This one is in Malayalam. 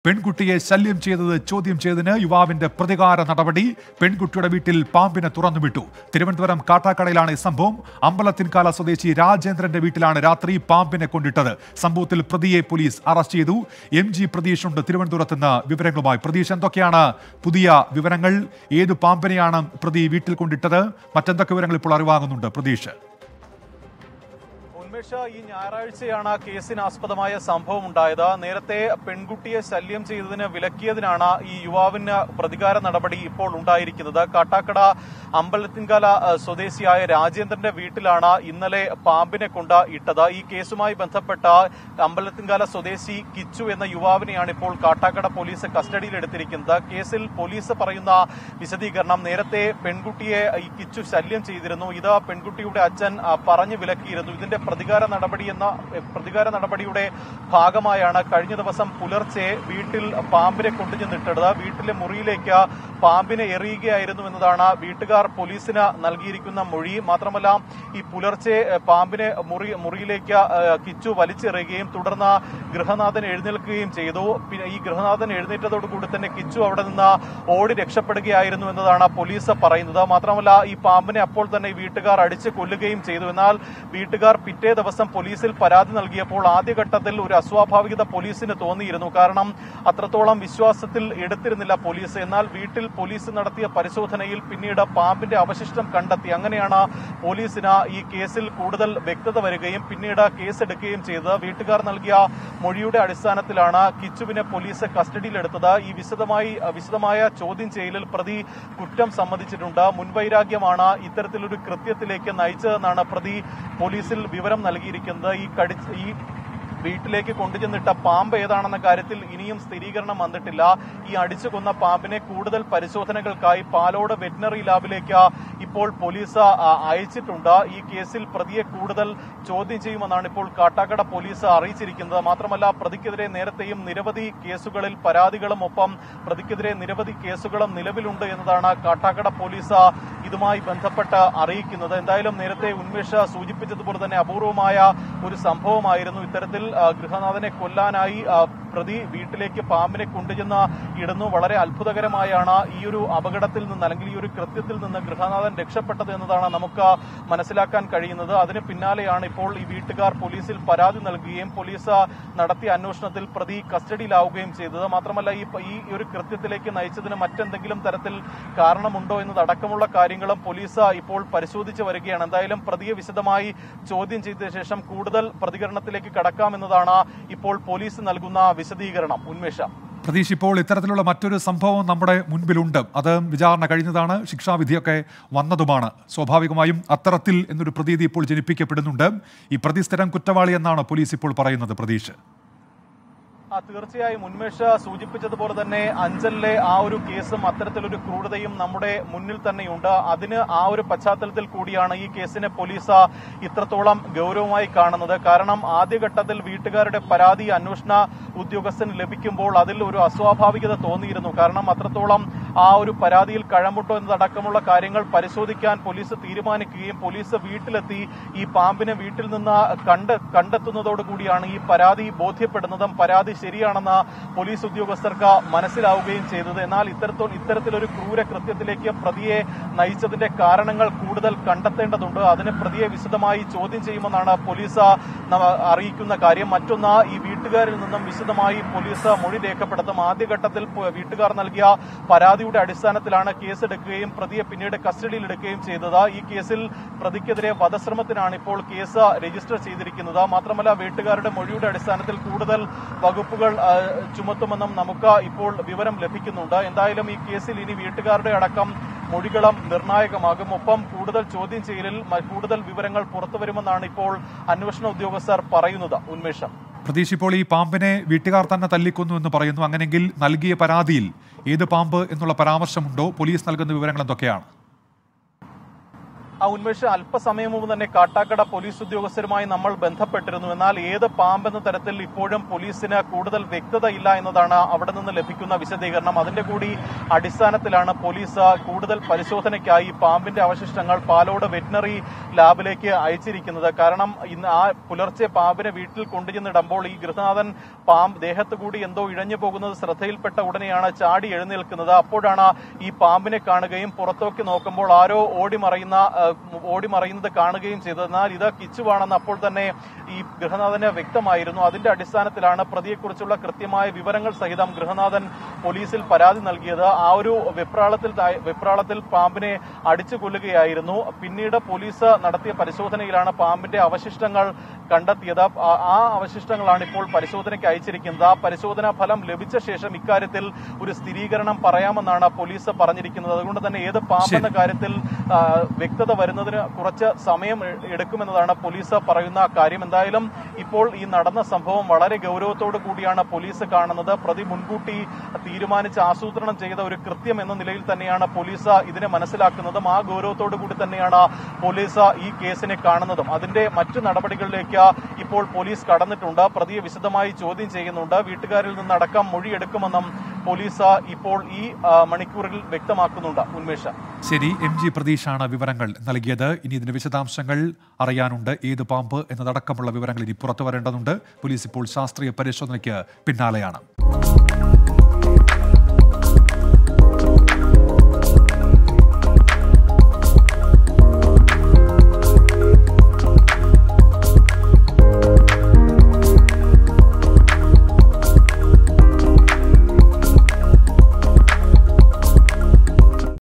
പെൺകുട്ടിയെ ശല്യം ചെയ്തത് ചോദ്യം ചെയ്തതിന് യുവാവിന്റെ പ്രതികാര നടപടി പെൺകുട്ടിയുടെ വീട്ടിൽ പാമ്പിനെ തുറന്നുവിട്ടു തിരുവനന്തപുരം കാട്ടാക്കടയിലാണ് ഈ സംഭവം അമ്പലത്തിൻകാല സ്വദേശി രാജേന്ദ്രന്റെ വീട്ടിലാണ് രാത്രി പാമ്പിനെ കൊണ്ടിട്ടത് സംഭവത്തിൽ പ്രതിയെ പോലീസ് അറസ്റ്റ് ചെയ്തു എം ജി പ്രതീഷ് ഉണ്ട് തിരുവനന്തപുരത്ത് നിന്ന് വിവരങ്ങളുമായി പ്രതീഷ് എന്തൊക്കെയാണ് പുതിയ വിവരങ്ങൾ ഏത് പാമ്പിനെയാണ് പ്രതി വീട്ടിൽ കൊണ്ടിട്ടത് മറ്റെന്തൊക്കെ വിവരങ്ങൾ ഇപ്പോൾ അറിവാകുന്നുണ്ട് പ്രതീഷ് ഉന്മേഷ ഈ ഞായറാഴ്ചയാണ് കേസിന് ആസ്പദമായ സംഭവം ഉണ്ടായത് നേരത്തെ പെൺകുട്ടിയെ ശല്യം ചെയ്തതിന് വിലക്കിയതിനാണ് ഈ യുവാവിന് പ്രതികാര നടപടി ഇപ്പോൾ ഉണ്ടായിരിക്കുന്നത് കാട്ടാക്കട അമ്പലത്തിൻകാല അഹ്, സ്വദേശിയായ രാജേന്ദ്രന്റെ വീട്ടിലാണ് ഇന്നലെ പാമ്പിനെ കൊണ്ട് ഇട്ടത് ഈ കേസുമായി ബന്ധപ്പെട്ട അമ്പലത്തിൻകാല സ്വദേശി കിച്ചു എന്ന യുവാവിനെയാണ് ഇപ്പോൾ കാട്ടാക്കട പോലീസ് കസ്റ്റഡിയിലെടുത്തിരിക്കുന്നത് കേസിൽ പോലീസ് പറയുന്ന വിശദീകരണം നേരത്തെ പെൺകുട്ടിയെ ഈ കിച്ചു ശല്യം ചെയ്തിരുന്നു ഇത് പെൺകുട്ടിയുടെ അച്ഛൻ ആ, പറഞ്ഞു വിലക്കിയിരുന്നു ഇതിന്റെ പ്രതികാര നടപടി എന്ന എ, പ്രതികാര നടപടിയുടെ ഭാഗമായാണ് കഴിഞ്ഞ ദിവസം പുലർച്ചെ വീട്ടിൽ പാമ്പിനെ കൊണ്ടുചെന്നിട്ടത് വീട്ടിലെ മുറിയിലേക്ക് പാമ്പിനെ എറിയുകയായിരുന്നു എന്നതാണ് വീട്ടുകാർ പോലീസിന് നൽകിയിരിക്കുന്ന മൊഴി മാത്രമല്ല ഈ പുലർച്ചെ എ, പാമ്പിനെ മുറി മുറിയിലേക്ക് എ, കിച്ചു വലിച്ചെറിയുകയും തുടർന്ന് ഗൃഹനാഥൻ എഴുന്നേൽക്കുകയും ചെയ്തു പിന്നെ ഈ ഗൃഹനാഥൻ എഴുന്നേറ്റതോടുകൂടി തന്നെ കിച്ചു അവിടെ നിന്ന് ഓടി രക്ഷപ്പെടുകയായിരുന്നു എന്നതാണ് പോലീസ് പറയുന്നത് മാത്രമല്ല ഈ പാമ്പിനെ അപ്പോൾ തന്നെ ഈ വീട്ടുകാർ അടിച്ച് കൊല്ലുകയും ചെയ്തു എന്നാൽ വീട്ടുകാർ പിറ്റേ ദിവസം പോലീസിൽ പരാതി നൽകിയപ്പോൾ ആദ്യഘട്ടത്തിൽ ഒരു അസ്വാഭാവികത പോലീസിന് തോന്നിയിരുന്നു കാരണം അത്രത്തോളം വിശ്വാസത്തിൽ എടുത്തിരുന്നില്ല പോലീസ് എന്നാൽ വീട്ടിൽ പോലീസ് നടത്തിയ പരിശോധനയിൽ പിന്നീട് പാമ്പിന്റെ അവശിഷ്ടം കണ്ടെത്തി അങ്ങനെയാണ് പോലീസിന് ഈ കേസിൽ കൂടുതൽ വ്യക്തത വരികയും പിന്നീട് കേസെടുക്കുകയും ചെയ്തത് വീട്ടുകാർ നൽകിയ മൊഴിയുടെ അടിസ്ഥാനത്തിലാണ് കിച്ചുവിനെ പോലീസ് കസ്റ്റഡിയിലെടുത്തത് ഈ വിശദമായി വിശദമായ ചോദ്യം ചെയ്യലിൽ പ്രതി കുറ്റം സമ്മതിച്ചിട്ടുണ്ട് മുൻവൈരാഗ്യമാണ് ഇത്തരത്തിലൊരു കൃത്യത്തിലേക്ക് നയിച്ചതെന്നാണ് പ്രതി പോലീസിൽ വിവരം നൽകിയിരിക്കുന്നത് ഈ കടി ഈ വീട്ടിലേക്ക് കൊണ്ടുചെന്നിട്ട പാമ്പ് ഏതാണെന്ന കാര്യത്തിൽ ഇനിയും സ്ഥിരീകരണം വന്നിട്ടില്ല ഈ അടിച്ചു കൊന്ന പാമ്പിനെ കൂടുതൽ പരിശോധനകൾക്കായി പാലോട് വെറ്റിനറി ലാബിലേക്ക് ഇപ്പോൾ പോലീസ് ആ, അയച്ചിട്ടുണ്ട് ഈ കേസിൽ പ്രതിയെ കൂടുതൽ ചോദ്യം ചെയ്യുമെന്നാണ് ഇപ്പോൾ കാട്ടാക്കട പോലീസ് അറിയിച്ചിരിക്കുന്നത് മാത്രമല്ല പ്രതിക്കെതിരെ നേരത്തെയും നിരവധി കേസുകളിൽ പരാതികളും ഒപ്പം പ്രതിക്കെതിരെ നിരവധി കേസുകളും നിലവിലുണ്ട് എന്നതാണ് കാട്ടാക്കട പോലീസ് ഇതുമായി ബന്ധപ്പെട്ട് അറിയിക്കുന്നത് എന്തായാലും നേരത്തെ ഉന്മേഷ സൂചിപ്പിച്ചതുപോലെ തന്നെ അപൂർവമായ ഒരു സംഭവമായിരുന്നു ഇത്തരത്തിൽ ആ, ഗൃഹനാഥനെ കൊല്ലാനായി ആ, പ്രതി വീട്ടിലേക്ക് പാമ്പിനെ കൊണ്ടുചെന്ന് ഇടുന്നു വളരെ അത്ഭുതകരമായാണ് ഈ ഒരു അപകടത്തിൽ നിന്ന് അല്ലെങ്കിൽ ഈ ഒരു കൃത്യത്തിൽ നിന്ന് ഗൃഹനാഥൻ രക്ഷപ്പെട്ടത് എന്നതാണ് നമുക്ക് മനസ്സിലാക്കാൻ കഴിയുന്നത് അതിന് പിന്നാലെയാണ് ഇപ്പോൾ ഈ വീട്ടുകാർ പോലീസിൽ പരാതി നൽകുകയും പോലീസ് നടത്തിയ അന്വേഷണത്തിൽ പ്രതി കസ്റ്റഡിയിലാവുകയും ചെയ്തത് മാത്രമല്ല ഈ ഈ ഒരു കൃത്യത്തിലേക്ക് നയിച്ചതിന് മറ്റെന്തെങ്കിലും തരത്തിൽ കാരണമുണ്ടോ എന്നതടക്കമുള്ള കാര്യങ്ങളും പോലീസ് ഇപ്പോൾ പരിശോധിച്ച് വരികയാണ് എന്തായാലും പ്രതിയെ വിശദമായി ചോദ്യം ചെയ്ത ശേഷം കൂടുതൽ പ്രതികരണത്തിലേക്ക് കടക്കാമെന്നതാണ് ഇപ്പോൾ പോലീസ് നൽകുന്ന വിശദീകരണം ഉന്മേഷ പ്രതീഷ് ഇപ്പോൾ ഇത്തരത്തിലുള്ള മറ്റൊരു സംഭവം നമ്മുടെ മുൻപിലുണ്ട് അത് വിചാരണ കഴിഞ്ഞതാണ് ശിക്ഷാവിധിയൊക്കെ വന്നതുമാണ് സ്വാഭാവികമായും അത്തരത്തിൽ എന്നൊരു പ്രതീതി ഇപ്പോൾ ജനിപ്പിക്കപ്പെടുന്നുണ്ട് ഈ പ്രതി സ്ഥിരം കുറ്റവാളി എന്നാണ് പോലീസ് ഇപ്പോൾ പറയുന്നത് പ്രതീഷ് ആ തീർച്ചയായും ഉന്മേഷ സൂചിപ്പിച്ചതുപോലെ തന്നെ അഞ്ചലിലെ ആ ഒരു കേസും അത്തരത്തിലൊരു ക്രൂരതയും നമ്മുടെ മുന്നിൽ തന്നെയുണ്ട് അതിന് ആ ഒരു പശ്ചാത്തലത്തിൽ കൂടിയാണ് ഈ കേസിനെ പോലീസ് ഇത്രത്തോളം ഗൗരവമായി കാണുന്നത് കാരണം ആദ്യഘട്ടത്തിൽ വീട്ടുകാരുടെ പരാതി അന്വേഷണ ഉദ്യോഗസ്ഥന് ലഭിക്കുമ്പോൾ അതിൽ ഒരു അസ്വാഭാവികത തോന്നിയിരുന്നു കാരണം അത്രത്തോളം ആ ഒരു പരാതിയിൽ കഴമ്പുണ്ടോ എന്നതടക്കമുള്ള കാര്യങ്ങൾ പരിശോധിക്കാൻ പോലീസ് തീരുമാനിക്കുകയും പോലീസ് വീട്ടിലെത്തി ഈ പാമ്പിനെ വീട്ടിൽ നിന്ന് കണ്ട് കണ്ടെത്തുന്നതോടുകൂടിയാണ് ഈ പരാതി ബോധ്യപ്പെടുന്നതും പരാതി ശരിയാണെന്ന് പോലീസ് ഉദ്യോഗസ്ഥർക്ക് മനസ്സിലാവുകയും ചെയ്തത് എന്നാൽ ഇത്തരത്തിൽ ഇത്തരത്തിലൊരു ക്രൂര കൃത്യത്തിലേക്ക് പ്രതിയെ നയിച്ചതിന്റെ കാരണങ്ങൾ കൂടുതൽ കണ്ടെത്തേണ്ടതുണ്ട് അതിന് പ്രതിയെ വിശദമായി ചോദ്യം ചെയ്യുമെന്നാണ് പോലീസ് നമ്മ- അറിയിക്കുന്ന കാര്യം മറ്റൊന്ന് ഈ വീട്ടുകാരിൽ നിന്നും വിശദമായി പോലീസ് മൊഴി രേഖപ്പെടുത്തും ആദ്യഘട്ടത്തിൽ പ- വീട്ടുകാർ നൽകിയ പരാതിയുടെ അടിസ്ഥാനത്തിലാണ് കേസെടുക്കുകയും പ്രതിയെ പിന്നീട് കസ്റ്റഡിയിലെടുക്കുകയും ചെയ്തത് ഈ കേസിൽ പ്രതിക്കെതിരെ വധശ്രമത്തിനാണ് ഇപ്പോൾ കേസ് രജിസ്റ്റർ ചെയ്തിരിക്കുന്നത് മാത്രമല്ല വീട്ടുകാരുടെ മൊഴിയുടെ അടിസ്ഥാനത്തിൽ കൂടുതൽ വകുപ്പുകൾ ആ, ചുമത്തുമെന്നും നമുക്ക് ഇപ്പോൾ വിവരം ലഭിക്കുന്നുണ്ട് എന്തായാലും ഈ കേസിൽ ഇനി വീട്ടുകാരുടെ അടക്കം മൊഴികളും നിർണായകമാകും ഒപ്പം കൂടുതൽ ചോദ്യം ചെയ്യലിൽ മ- കൂടുതൽ വിവരങ്ങൾ പുറത്തുവരുമെന്നാണ് ഇപ്പോൾ അന്വേഷണ ഉദ്യോഗസ്ഥർ പറയുന്നത് ഉന്മേഷം പ്രതീഷ് ഇപ്പോൾ ഈ പാമ്പിനെ വീട്ടുകാർ തന്നെ തല്ലിക്കൊന്നു എന്ന് പറയുന്നു അങ്ങനെങ്കിൽ നൽകിയ പരാതിയിൽ ഏത് പാമ്പ് എന്നുള്ള പരാമർശമുണ്ടോ പോലീസ് നൽകുന്ന വിവരങ്ങൾ എന്തൊക്കെയാണ് ആ ഉന്മേഷ് അല്പസമയം മുമ്പ് തന്നെ കാട്ടാക്കട പോലീസ് ഉദ്യോഗസ്ഥരുമായി നമ്മൾ ബന്ധപ്പെട്ടിരുന്നു എന്നാൽ ഏത് പാമ്പെന്ന തരത്തിൽ ഇപ്പോഴും പോലീസിന് കൂടുതൽ വ്യക്തത ഇല്ല എന്നതാണ് അവിടെ നിന്ന് ലഭിക്കുന്ന വിശദീകരണം അതിന്റെ കൂടി അടിസ്ഥാനത്തിലാണ് പോലീസ് കൂടുതൽ പരിശോധനയ്ക്കായി പാമ്പിന്റെ അവശിഷ്ടങ്ങൾ പാലോട് വെറ്റിനറി ലാബിലേക്ക് അയച്ചിരിക്കുന്നത് കാരണം ഇന്ന് ആ പുലർച്ചെ പാമ്പിനെ വീട്ടിൽ കൊണ്ടുചെന്നിടുമ്പോൾ ഈ ഗൃഹനാഥൻ പാമ്പ് ദേഹത്ത് കൂടി എന്തോ ഇഴഞ്ഞു പോകുന്നത് ശ്രദ്ധയിൽപ്പെട്ട ഉടനെയാണ് ചാടി എഴുന്നേൽക്കുന്നത് അപ്പോഴാണ് ഈ പാമ്പിനെ കാണുകയും പുറത്തേക്ക് നോക്കുമ്പോൾ ആരോ ഓടിമറയുന്ന ആ, ഓടിമറയുന്നത് കാണുകയും ചെയ്തത് എന്നാൽ ഇത് കിച്ചുവാണെന്ന് അപ്പോൾ തന്നെ ഈ ഗൃഹനാഥന് വ്യക്തമായിരുന്നു അതിന്റെ അടിസ്ഥാനത്തിലാണ് പ്രതിയെക്കുറിച്ചുള്ള കൃത്യമായ വിവരങ്ങൾ സഹിതം ഗൃഹനാഥൻ പോലീസിൽ പരാതി നൽകിയത് ആ ഒരു വെപ്രാളത്തിൽ താ- വെപ്രാളത്തിൽ പാമ്പിനെ അടിച്ചു കൊല്ലുകയായിരുന്നു പിന്നീട് പോലീസ് നടത്തിയ പരിശോധനയിലാണ് പാമ്പിന്റെ അവശിഷ്ടങ്ങൾ കണ്ടെത്തിയത് ആ- ആ അവശിഷ്ടങ്ങളാണ് ഇപ്പോൾ പരിശോധനയ്ക്ക് അയച്ചിരിക്കുന്നത് ആ പരിശോധനാ ഫലം ലഭിച്ച ശേഷം ഇക്കാര്യത്തിൽ ഒരു സ്ഥിരീകരണം പറയാമെന്നാണ് പോലീസ് പറഞ്ഞിരിക്കുന്നത് അതുകൊണ്ട് തന്നെ ഏത് പാമ്പെന്ന കാര്യത്തിൽ ആ, വ്യക്തത വരുന്നതിന് കുറച്ച് സമയം എ- എടുക്കുമെന്നതാണ് പോലീസ് പറയുന്ന കാര്യം എന്തായാലും ഇപ്പോൾ ഈ നടന്ന സംഭവം വളരെ ഗൗരവത്തോടു കൂടിയാണ് പോലീസ് കാണുന്നത് പ്രതി മുൻകൂട്ടി തീരുമാനിച്ച് ആസൂത്രണം ചെയ്ത ഒരു കൃത്യം എന്ന നിലയിൽ തന്നെയാണ് പോലീസ് ഇതിനെ മനസ്സിലാക്കുന്നതും ആ ഗൗരവത്തോടു കൂടി തന്നെയാണ് പോലീസ് ഈ കേസിനെ കാണുന്നതും അതിന്റെ മറ്റു നടപടികളിലേക്ക് ഇപ്പോൾ പോലീസ് കടന്നിട്ടുണ്ട് പ്രതിയെ വിശദമായി ചോദ്യം ചെയ്യുന്നുണ്ട് വീട്ടുകാരിൽ നിന്നടക്കം മൊഴിയെടുക്കുമെന്നും പോലീസ് ഇപ്പോൾ ഈ ആ, മണിക്കൂറിൽ വ്യക്തമാക്കുന്നുണ്ട് ഉന്മേഷ ശരി എം ജി പ്രതീഷാണ് വിവരങ്ങൾ നൽകിയത് ഇനി ഇതിന്റെ വിശദാംശങ്ങൾ അറിയാനുണ്ട് ഏത് പാമ്പ് എന്നതടക്കമുള്ള വിവരങ്ങൾ ഇനി പുറത്തു വരേണ്ടതുണ്ട് പോലീസ് ഇപ്പോൾ ശാസ്ത്രീയ പരിശോധനയ്ക്ക് പിന്നാലെയാണ്